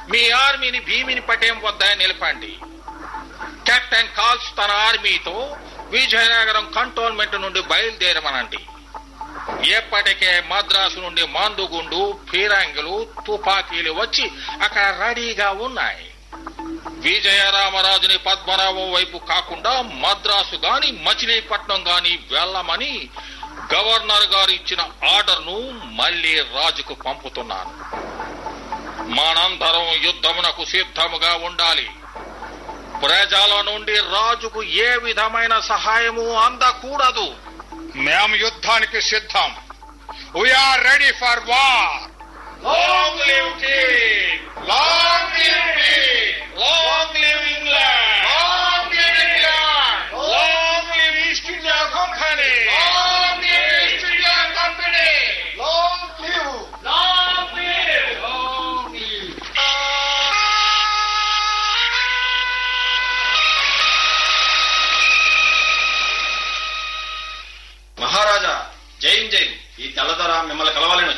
మీ ఆర్మీని భీమిని పటేం వద్ద నిలపండి captain calls తన ఆర్మీతో విజయనగరం కంటోన్మెంట్ నుండి బయలుదేరమనండి ఎప్పటికే మద్రాసు నుండి మందుగుండు ఫిరంగులు తుపాకీలు వచ్చి అక్కడ రెడీగా ఉన్నాయి విజయరామరాజుని పద్మనాభం వైపు కాకుండా మద్రాసు గాని మచిలీపట్నం గాని వెళ్ళమని గవర్నర్ గారు ఇచ్చిన ఆర్డర్ను మళ్ళీ రాజుకు పంపుతున్నాను మనందరం యుద్ధమునకు సిద్ధముగా ఉండాలి ప్రజల నుండి రాజుకు ఏ విధమైన సహాయము అందకూడదు మేము యుద్ధానికి సిద్ధం we are ready for war long live king long live long live England long live England long live East India Company long live East India Company long live long live long live Maharaja జైన్ జైన్ ఈ తెల్లదొర మిమ్మల్ని కలవాలని